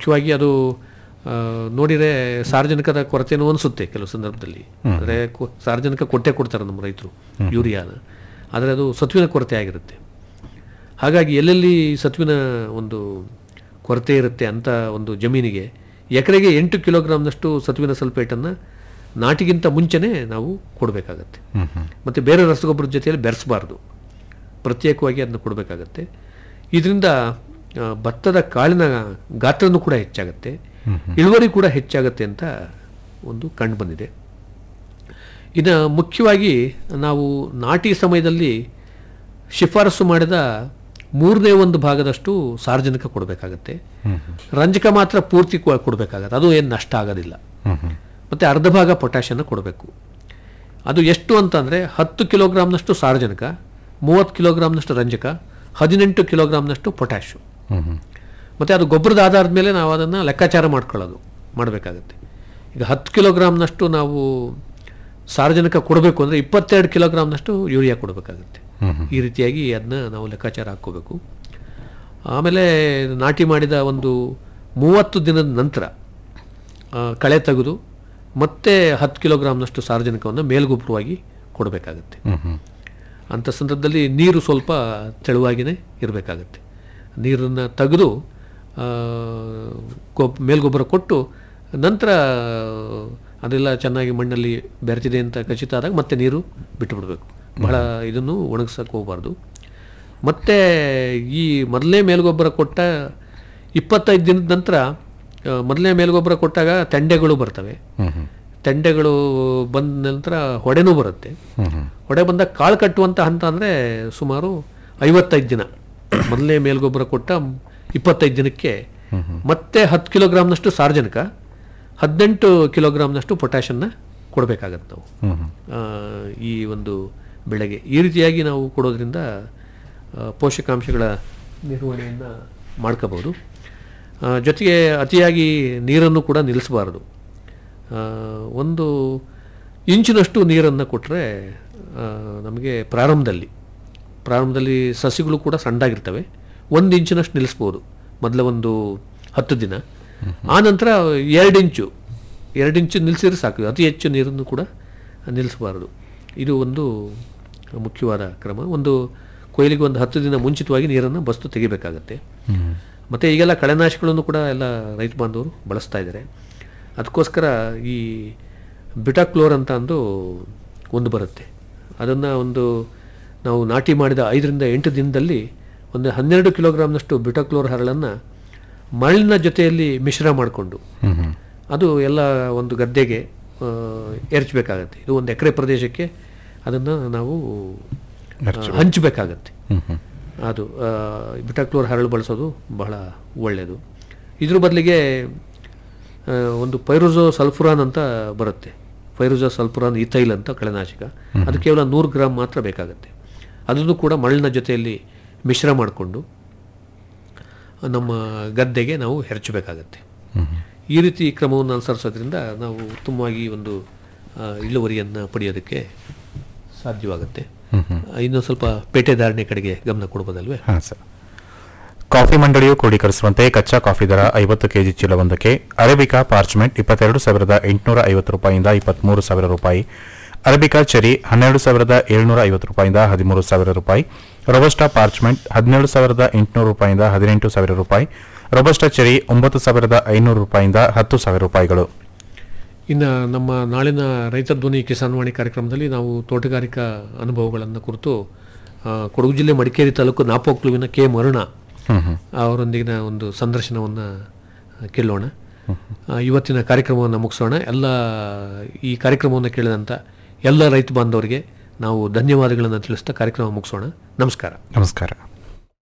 ಮುಖ್ಯವಾಗಿ ಅದು ಆ, ನೋಡಿದರೆ ಸಾರ್ವಜನಿಕದ ಕೊರತೆನೂ ಅನಿಸುತ್ತೆ ಕೆಲವು ಸಂದರ್ಭದಲ್ಲಿ ಅಂದರೆ ಸಾರ್ವಜನಿಕ ಕೊಟ್ಟೆ ಕೊಡ್ತಾರೆ ನಮ್ಮ ರೈತರು ಯೂರಿಯಾನ ಆದರೆ ಅದು ಸತ್ವಿನ ಕೊರತೆ ಆಗಿರುತ್ತೆ ಹಾಗಾಗಿ ಎಲ್ಲೆಲ್ಲಿ ಸತ್ವಿನ ಒಂದು ಕೊರತೆ ಇರುತ್ತೆ ಅಂತ ಒಂದು ಜಮೀನಿಗೆ ಎಕರೆಗೆ ಎಂಟು ಕಿಲೋಗ್ರಾಮ್ನಷ್ಟು ಸತ್ವಿನ ಸಲ್ಫೇಟನ್ನು ನಾಟಿಗಿಂತ ಮುಂಚೆನೇ ನಾವು ಕೊಡಬೇಕಾಗತ್ತೆ ಮತ್ತು ಬೇರೆ ರಸಗೊಬ್ಬರದ ಜೊತೆಯಲ್ಲಿ ಬೆರೆಸಬಾರ್ದು ಪ್ರತ್ಯೇಕವಾಗಿ ಅದನ್ನು ಕೊಡಬೇಕಾಗತ್ತೆ ಇದರಿಂದ ಆ, ಭತ್ತದ ಕಾಳಿನ ಗಾತ್ರನೂ ಕೂಡ ಹೆಚ್ಚಾಗುತ್ತೆ ಇಳುವರಿ ಕೂಡ ಹೆಚ್ಚಾಗುತ್ತೆ ಅಂತ ಒಂದು ಕಂಡು ಬಂದಿದೆ ಇನ್ನು ಮುಖ್ಯವಾಗಿ ನಾವು ನಾಟಿ ಸಮಯದಲ್ಲಿ ಶಿಫಾರಸು ಮಾಡಿದ ಮೂರನೇ ಒಂದು ಭಾಗದಷ್ಟು ಸಾರ್ವಜನಿಕ ಕೊಡಬೇಕಾಗತ್ತೆ ರಂಜಕ ಮಾತ್ರ ಪೂರ್ತಿ ಕೊ- ಕೊಡಬೇಕಾಗತ್ತೆ ಅದು ಏನು ನಷ್ಟ ಆಗೋದಿಲ್ಲ ಮತ್ತು ಅರ್ಧ ಭಾಗ ಪೊಟ್ಯಾಷನ್ನ ಕೊಡಬೇಕು ಅದು ಎಷ್ಟು ಅಂತಂದರೆ ಹತ್ತು ಕಿಲೋಗ್ರಾಮ್ನಷ್ಟು ಸಾರಜನಕ ಮೂವತ್ತು ಕಿಲೋಗ್ರಾಮ್ನಷ್ಟು ರಂಜಕ ಹದಿನೆಂಟು ಕಿಲೋಗ್ರಾಮ್ನಷ್ಟು ಪೊಟ್ಯಾಶು ಮತ್ತು ಅದು ಗೊಬ್ಬರದ ಆಧಾರದ ಮೇಲೆ ನಾವು ಅದನ್ನು ಲೆಕ್ಕಾಚಾರ ಮಾಡ್ಕೊಳ್ಳೋದು ಮಾಡಬೇಕಾಗತ್ತೆ ಈಗ ಹತ್ತು ಕಿಲೋಗ್ರಾಮ್ನಷ್ಟು ನಾವು ಸಾರಜನಕ ಕೊಡಬೇಕು ಅಂದರೆ ಇಪ್ಪತ್ತೆರಡು ಕಿಲೋಗ್ರಾಮ್ನಷ್ಟು ಯೂರಿಯಾ ಕೊಡಬೇಕಾಗತ್ತೆ ಈ ರೀತಿಯಾಗಿ ಅದನ್ನ ನಾವು ಲೆಕ್ಕಾಚಾರ ಹಾಕ್ಕೋಬೇಕು ಆಮೇಲೆ ನಾಟಿ ಮಾಡಿದ ಒಂದು ಮೂವತ್ತು ದಿನದ ನಂತರ ಆ, ಕಳೆ ತೆಗೆದು ಮತ್ತೆ ಹತ್ತು ಕಿಲೋಗ್ರಾಮ್ನಷ್ಟು ಸಾರಜನಕವನ್ನು ಮೇಲ್ಗೊಬ್ಬರವಾಗಿ ಕೊಡಬೇಕಾಗತ್ತೆ ಅಂಥ ಸಂದರ್ಭದಲ್ಲಿ ನೀರು ಸ್ವಲ್ಪ ತೆಳುವಾಗಿಯೇ ಇರಬೇಕಾಗತ್ತೆ ನೀರನ್ನು ತೆಗೆದು ಆ, ಗೊಬ್ ಮೇಲ್ಗೊಬ್ಬರ ಕೊಟ್ಟು ನಂತರ ಅದೆಲ್ಲ ಚೆನ್ನಾಗಿ ಮಣ್ಣಲ್ಲಿ ಬೆರೆತಿದೆ ಅಂತ ಖಚಿತ ಆದಾಗ ಮತ್ತೆ ನೀರು ಬಿಟ್ಟುಬಿಡಬೇಕು ಬಹಳ ಇದನ್ನು ಒಣಗಿಸಕ್ಕೆ ಹೋಗಬಾರ್ದು ಮತ್ತು ಈ ಮೊದಲನೇ ಮೇಲ್ಗೊಬ್ಬರ ಕೊಟ್ಟ ಇಪ್ಪತ್ತೈದು ದಿನದ ನಂತರ ಆ, ಮೊದಲನೇ ಮೇಲ್ಗೊಬ್ಬರ ಕೊಟ್ಟಾಗ ತೆಂಡೆಗಳು ಬರ್ತವೆ ತೆಂಡೆಗಳು ಬಂದ ನಂತರ ಹೊಡೆನೂ ಬರುತ್ತೆ ಹೊಡೆ ಬಂದಾಗ ಕಾಳು ಕಟ್ಟುವಂಥ ಹಂತ ಅಂದರೆ ಸುಮಾರು ಐವತ್ತೈದು ದಿನ ಮೊದಲನೇ ಮೇಲ್ಗೊಬ್ಬರ ಕೊಟ್ಟ ಇಪ್ಪತ್ತೈದು ದಿನಕ್ಕೆ ಮತ್ತೆ ಹತ್ತು ಕಿಲೋಗ್ರಾಮ್ನಷ್ಟು ಸಾರ್ವಜನಿಕ ಹದಿನೆಂಟು ಕಿಲೋಗ್ರಾಮ್ನಷ್ಟು ಪೊಟ್ಯಾಷನ್ನ ಕೊಡಬೇಕಾಗತ್ತೆ ನಾವು ಆ, ಈ ಒಂದು ಬೆಳೆಗೆ ಈ ರೀತಿಯಾಗಿ ನಾವು ಕೊಡೋದ್ರಿಂದ ಆ, ಪೋಷಕಾಂಶಗಳ ನಿರ್ವಹಣೆಯನ್ನು ಮಾಡ್ಕೋಬೋದು ಆ, ಜೊತೆಗೆ ಅತಿಯಾಗಿ ನೀರನ್ನು ಕೂಡ ನಿಲ್ಲಿಸಬಾರ್ದು ಆ, ಒಂದು ಇಂಚಿನಷ್ಟು ನೀರನ್ನು ಕೊಟ್ಟರೆ ನಮಗೆ ಪ್ರಾರಂಭದಲ್ಲಿ ಪ್ರಾರಂಭದಲ್ಲಿ ಸಸಿಗಳು ಕೂಡ ಸಣ್ಣದಾಗಿರ್ತವೆ ಒಂದು ಇಂಚಿನಷ್ಟು ನಿಲ್ಲಿಸ್ಬೋದು ಮೊದಲ ಒಂದು ಹತ್ತು ದಿನ ಆ ನಂತರ ಎರಡು ಇಂಚು ಎರಡು ಇಂಚು ನಿಲ್ಲಿಸಿದ್ರೆ ಸಾಕು ಅತಿ ಹೆಚ್ಚು ನೀರನ್ನು ಕೂಡ ನಿಲ್ಲಿಸಬಾರದು ಇದು ಒಂದು ಮುಖ್ಯವಾದ ಕ್ರಮ ಒಂದು ಕೊಯ್ಲಿಗೆ ಒಂದು ಹತ್ತು ದಿನ ಮುಂಚಿತವಾಗಿ ನೀರನ್ನು ಬಸ್ತು ತೆಗಿಬೇಕಾಗತ್ತೆ ಮತ್ತು ಈಗೆಲ್ಲ ಕಳೆನಾಶಕಗಳನ್ನು ಕೂಡ ಎಲ್ಲ ರೈತ ಬಾಂಧವರು ಬಳಸ್ತಾ ಇದ್ದಾರೆ ಅದಕ್ಕೋಸ್ಕರ ಈ ಬಿಟಾಕ್ಲೋರ್ ಅಂತ ಅಂದು ಒಂದು ಬರುತ್ತೆ ಅದನ್ನು ಒಂದು ನಾವು ನಾಟಿ ಮಾಡಿದ ಐದರಿಂದ ಎಂಟು ದಿನದಲ್ಲಿ ಒಂದು ಹನ್ನೆರಡು ಕಿಲೋಗ್ರಾಮ್ನಷ್ಟು ಬಿಟಾಕ್ಲೋರ್ ಹರಳನ್ನು ಮರಳಿನ ಜೊತೆಯಲ್ಲಿ ಮಿಶ್ರ ಮಾಡಿಕೊಂಡು ಅದು ಎಲ್ಲ ಒಂದು ಗದ್ದೆಗೆ ಆ, ಎರಚಬೇಕಾಗತ್ತೆ ಇದು ಒಂದು ಎಕರೆ ಪ್ರದೇಶಕ್ಕೆ ಅದನ್ನು ನಾವು ಆ, ಹಂಚಬೇಕಾಗತ್ತೆ ಅದು ಆ, ಬಿಟಾಕ್ಲೋರ್ ಹರಳು ಬಳಸೋದು ಬಹಳ ಒಳ್ಳೆಯದು ಇದ್ರ ಬದಲಿಗೆ ಆ, ಒಂದು ಪೈರುಜೋ ಸಲ್ಫುರಾನ್ ಅಂತ ಬರುತ್ತೆ ಪೈರುಜೋ ಸಲ್ಫುರಾನ್ ಇಥೈಲ್ ಅಂತ ಕಳೆನಾಶಕ ಅದು ಕೇವಲ ನೂರು ಗ್ರಾಮ್ ಮಾತ್ರ ಬೇಕಾಗುತ್ತೆ ಅದನ್ನು ಕೂಡ ಮರಳಿನ ಜೊತೆಯಲ್ಲಿ ಮಿಶ್ರ ಮಾಡಿಕೊಂಡು ನಮ್ಮ ಗದ್ದೆಗೆ ನಾವು ಹೆರಚಬೇಕಾಗತ್ತೆ ಈ ರೀತಿ ಕ್ರಮವನ್ನು ಅನುಸರಿಸೋದ್ರಿಂದ ನಾವು ಉತ್ತಮವಾಗಿ ಒಂದು ಆ, ಇಳುವರಿಯನ್ನು ಪಡೆಯೋದಕ್ಕೆ ಸಾಧ್ಯವಾಗುತ್ತೆ ಇನ್ನೊಂದು ಸ್ವಲ್ಪ ಪೇಟೆ ಧಾರಣೆ ಕಡೆಗೆ ಗಮನ ಕೊಡ್ಬೋದಲ್ವೇ ಹಾಂ ಸರ್ ಕಾಫಿ ಮಂಡಳಿಯು ಕ್ರೋಢೀಕರಿಸುವಂತೆ ಕಚ್ಚಾ ಕಾಫಿ ದರ ಐವತ್ತು ಕೆಜಿ ಚೀಲವೊಂದಕ್ಕೆ ಅರೇಬಿಕಾ ಪಾರ್ಚ್ಮೆಂಟ್ ಇಪ್ಪತ್ತೆರಡು ಸಾವಿರದ ಎಂಟುನೂರ ಐವತ್ತು ರೂಪಾಯಿಂದ ಇಪ್ಪತ್ತ್ಮೂರು ಸಾವಿರ ರೂಪಾಯಿ ಅರೇಬಿಕಾ ಚೆರಿ ಹನ್ನೆರಡು ಸಾವಿರದ ಏಳ್ನೂರ ಐವತ್ತು ರೂಪಾಯಿಂದ ಹದಿಮೂರು ಸಾವಿರ ರೂಪಾಯಿ ರೊಬಸ್ಟಾ ಪಾರ್ಚ್ಮೆಂಟ್ ಹದಿನೇಳು ಸಾವಿರದ ಎಂಟುನೂರು ರೂಪಾಯಿಂದ ಹದಿನೆಂಟು ಸಾವಿರ ರೂಪಾಯಿ ರೊಬಸ್ಟಾ ಚೆರಿ ಒಂಬತ್ತು ಸಾವಿರದ ಐನೂರು ರೂಪಾಯಿಂದ ಹತ್ತು ಸಾವಿರ ರೂಪಾಯಿಗಳು ಇನ್ನು ನಮ್ಮ ನಾಳಿನ ರೈತ ಧ್ವನಿ ಕಿಸಾನ್ ವಾಣಿ ಕಾರ್ಯಕ್ರಮದಲ್ಲಿ ನಾವು ತೋಟಗಾರಿಕಾ ಅನುಭವಗಳನ್ನು ಕುರಿತು ಆ, ಕೊಡಗು ಜಿಲ್ಲೆ ಮಡಿಕೇರಿ ತಾಲೂಕು ನಾಪೋಕ್ಲುವಿನ ಕೆ ಮರುಣ ಅವರೊಂದಿಗಿನ ಒಂದು ಸಂದರ್ಶನವನ್ನು ಕೇಳೋಣ ಆ, ಇವತ್ತಿನ ಕಾರ್ಯಕ್ರಮವನ್ನು ಮುಗಿಸೋಣ ಎಲ್ಲ ಈ ಕಾರ್ಯಕ್ರಮವನ್ನು ಕೇಳಿದಂಥ ಎಲ್ಲ ರೈತ ಬಾಂಧವರಿಗೆ ನಾವು ಧನ್ಯವಾದಗಳನ್ನು ತಿಳಿಸ್ತಾ ಕಾರ್ಯಕ್ರಮ ಮುಗಿಸೋಣ ನಮಸ್ಕಾರ ನಮಸ್ಕಾರ